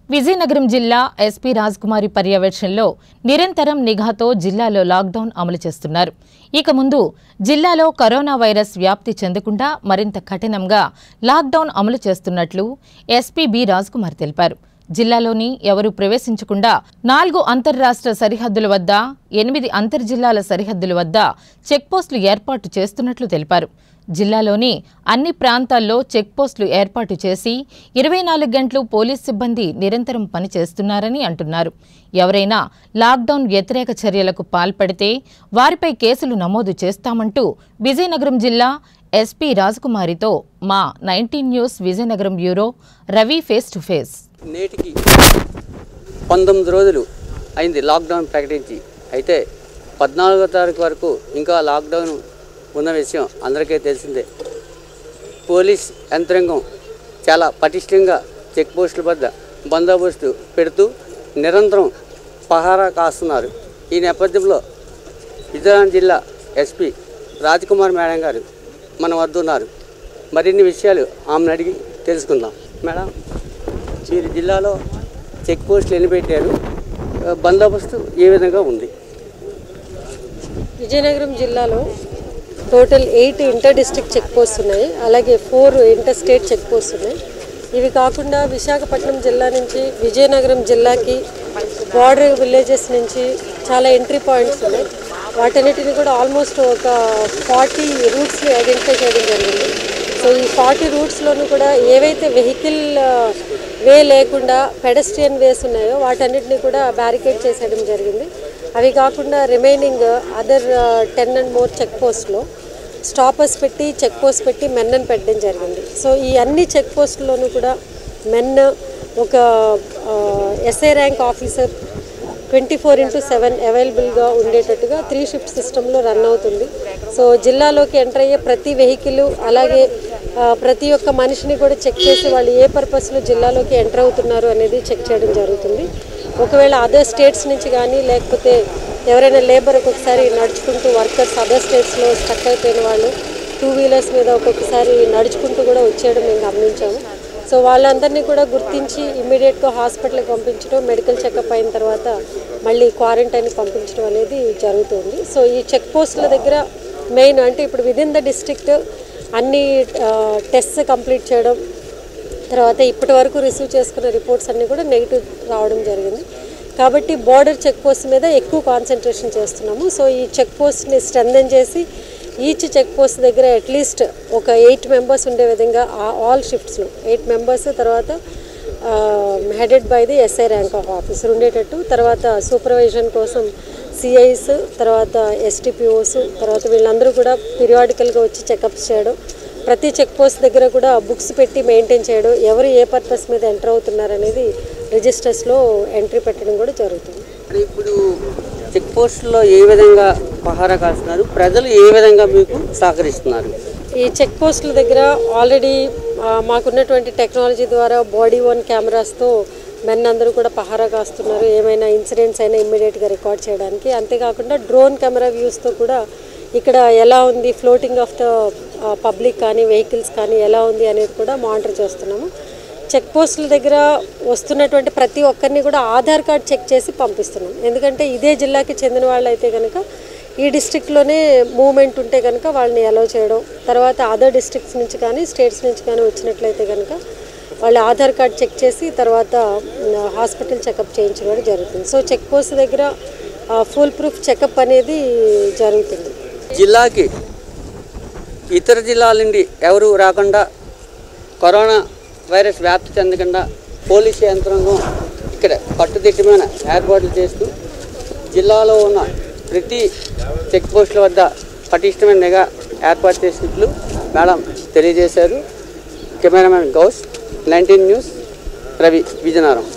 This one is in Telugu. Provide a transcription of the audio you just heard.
విజయనగరం జిల్లా ఎస్పీ రాజ్కుమారి పర్యవేక్షణలో నిరంతరం నిఘాతో జిల్లాలో లాక్డౌన్ అమలు చేస్తున్నారు ఇక ముందు జిల్లాలో కరోనా వైరస్ వ్యాప్తి చెందకుండా మరింత కఠినంగా లాక్డౌన్ అమలు చేస్తున్నట్లు ఎస్పీ బి రాజ్కుమార్ తెలిపారు జిల్లాలోని ఎవరూ ప్రవేశించకుండా నాలుగు అంతర్రాష్ట్ర సరిహద్దుల వద్ద ఎనిమిది అంతర్జిల్లాల సరిహద్దుల వద్ద చెక్పోస్టులు ఏర్పాటు చేస్తున్నట్లు తెలిపారు జిల్లాలోని అన్ని ప్రాంతాల్లో చెక్పోస్టులు ఏర్పాటు చేసి ఇరవై నాలుగు గంటలు పోలీస్ సిబ్బంది నిరంతరం పనిచేస్తున్నారని అంటున్నారు ఎవరైనా లాక్డౌన్ వ్యతిరేక చర్యలకు పాల్పడితే వారిపై కేసులు నమోదు చేస్తామంటూ విజయనగరం జిల్లా ఎస్పీ రాజకుమారితో మా nineteen news Vizianagaram bureau Ravi face to face నేటికి పంతొమ్మిది రోజులు అయింది లాక్డౌన్ ప్రకటించి అయితే పద్నాలుగో తారీఖు వరకు ఇంకా లాక్డౌన్ ఉన్న విషయం అందరికీ తెలిసిందే పోలీస్ యంత్రాంగం చాలా పటిష్టంగా చెక్ పోస్టుల వద్ద బందోబస్తు పెడుతూ నిరంతరం పహారా కాస్తున్నారు ఈ నేపథ్యంలో విజయనగరం జిల్లా ఎస్పీ రాజ్కుమార్ మేడం గారు మన వద్ద ఉన్నారు మరిన్ని విషయాలు ఆమెను అడిగి తెలుసుకుందాం మేడం మీరు జిల్లాలో చెక్ పోస్టులు ఎన్ని పెట్టారు ఆ, బందోబస్తు ఏ విధంగా ఉంది విజయనగరం జిల్లాలో total eight inter district check post ఉన్నాయి అలాగే four inter state check post ఉన్నాయి ఇవి కాకుండా విశాఖపట్నం జిల్లా నుంచి విజయనగరం జిల్లాకి బార్డర్ విలేజెస్ నుంచి చాలా ఎంట్రీ పాయింట్స్ ఉన్నాయి వాటన్నిటిని కూడా ఆల్మోస్ట్ ఒక ఫార్టీ రూట్స్ని ఐడెంటిఫై చేయడం జరిగింది సో ఈ ఫార్టీ రూట్స్లోనూ కూడా ఏవైతే వెహికల్ వే లేకుండా పెడస్ట్రియన్ వేస్ ఉన్నాయో వాటన్నిటిని కూడా బ్యారికేడ్ చేసేయడం జరిగింది అవి కాకుండా remaining other ten and more check పోస్ట్లో స్టాపర్స్ పెట్టి చెక్ పోస్ట్ పెట్టి మెన్నను పెట్టడం జరిగింది సో ఈ అన్ని చెక్ పోస్టుల్లోనూ కూడా మెన్ ఒక SI rank officer twenty four into seven అవైలబుల్గా ఉండేటట్టుగా త్రీ షిఫ్ట్ సిస్టంలో రన్ అవుతుంది సో జిల్లాలోకి ఎంటర్ అయ్యే ప్రతి వెహికల్ అలాగే ఆ, ప్రతి ఒక్క మనిషిని కూడా చెక్ చేసి వాళ్ళు ఏ పర్పస్లో జిల్లాలోకి ఎంటర్ అవుతున్నారు అనేది చెక్ చేయడం జరుగుతుంది ఒకవేళ అదర్ స్టేట్స్ నుంచి కానీ లేకపోతే ఎవరైనా లేబర్ ఒక్కొక్కసారి నడుచుకుంటూ వర్కర్స్ అదర్ స్టేట్స్లో స్టక్ అయిపోయిన వాళ్ళు టూ వీలర్స్ మీద ఒక్కొక్కసారి నడుచుకుంటూ కూడా వచ్చేయడం మేము గమనించాము సో వాళ్ళందరినీ కూడా గుర్తించి ఇమ్మీడియట్గా హాస్పిటల్కి పంపించడం మెడికల్ చెకప్ అయిన తర్వాత మళ్ళీ క్వారంటైన్కి పంపించడం అనేది జరుగుతుంది సో ఈ చెక్ పోస్టుల దగ్గర మెయిన్ అంటే ఇప్పుడు విదిన్ ద డిస్ట్రిక్ట్ అన్ని టెస్ట్ కంప్లీట్ చేయడం తర్వాత ఇప్పటి వరకు రిసీవ్ చేసుకున్న రిపోర్ట్స్ అన్నీ కూడా నెగిటివ్ రావడం జరిగింది కాబట్టి బార్డర్ చెక్ పోస్ట్ మీద ఎక్కువ కాన్సన్ట్రేషన్ చేస్తున్నాము సో ఈ చెక్ పోస్ట్ని స్ట్రెంథెన్ చేసి ఈచ్ చెక్ పోస్ట్ దగ్గర అట్లీస్ట్ ఒక ఎయిట్ మెంబర్స్ ఉండే విధంగా ఆల్ షిఫ్ట్స్లో ఎయిట్ మెంబర్స్ తర్వాత headed by the SI rank of officer ఉండేటట్టు తర్వాత సూపర్వైజన్ కోసం సిఐస్ తర్వాత ఎస్టీపీఓస్ తర్వాత వీళ్ళందరూ కూడా పీరియాడికల్గా వచ్చి చెకప్స్ చేయడం ప్రతి చెక్ పోస్ట్ దగ్గర కూడా బుక్స్ పెట్టి మెయింటైన్ చేయడం ఎవరు ఏ పర్పస్ మీద ఎంటర్ అవుతున్నారు అనేది రిజిస్టర్స్లో ఎంట్రీ పెట్టడం కూడా జరుగుతుంది మరి ఇప్పుడు చెక్ పోస్టుల్లో ఏ విధంగా పహారా కాస్తున్నారు ప్రజలు ఏ విధంగా మీకు సహకరిస్తున్నారు ఈ చెక్ పోస్టుల దగ్గర ఆల్రెడీ ఆ, మాకున్నటువంటి టెక్నాలజీ ద్వారా బాడీ వన్ కెమెరాస్తో మెన్ అందరూ కూడా పహారా కాస్తున్నారు ఏమైనా ఇన్సిడెంట్స్ అయినా ఇమ్మీడియట్గా రికార్డ్ చేయడానికి అంతేకాకుండా డ్రోన్ కెమెరా వ్యూస్తో కూడా ఇక్కడ ఎలా ఉంది ఫ్లోటింగ్ ఆఫ్ ద పబ్లిక్ కానీ వెహికల్స్ కానీ ఎలా ఉంది అనేది కూడా మానిటర్ చేస్తున్నాము చెక్ పోస్టుల దగ్గర వస్తున్నటువంటి ప్రతి ఒక్కరిని కూడా ఆధార్ కార్డ్ చెక్ చేసి పంపిస్తున్నాం ఎందుకంటే ఇదే జిల్లాకి చెందిన వాళ్ళు అయితే కనుక ఈ డిస్ట్రిక్ట్లోనే మూవ్మెంట్ ఉంటే కనుక వాళ్ళని అలౌ చేయడం తర్వాత అదర్ డిస్ట్రిక్ట్స్ నుంచి కానీ స్టేట్స్ నుంచి కానీ వచ్చినట్లయితే కనుక వాళ్ళ ఆధార్ కార్డ్ చెక్ చేసి తర్వాత హాస్పిటల్ చెకప్ చేయించడం జరుగుతుంది సో చెక్ పోస్ట్ దగ్గర ఫుల్ ప్రూఫ్ చెకప్ అనేది జరుగుతుంది జిల్లాకి ఇతర జిల్లాల నుండి ఎవరు రాకుండా కరోనా వైరస్ వ్యాప్తి చెందకుండా పోలీసు యంత్రాంగం ఇక్కడ కట్టుదిట్టమైన ఏర్పాట్లు చేస్తూ జిల్లాలో ఉన్న ప్రతి చెక్ పోస్టుల వద్ద పటిష్టమైన నిఘా ఏర్పాటు చేసినట్లు మేడం తెలియజేశారు cameraman Ghouse nineteen news Ravi Vizianagaram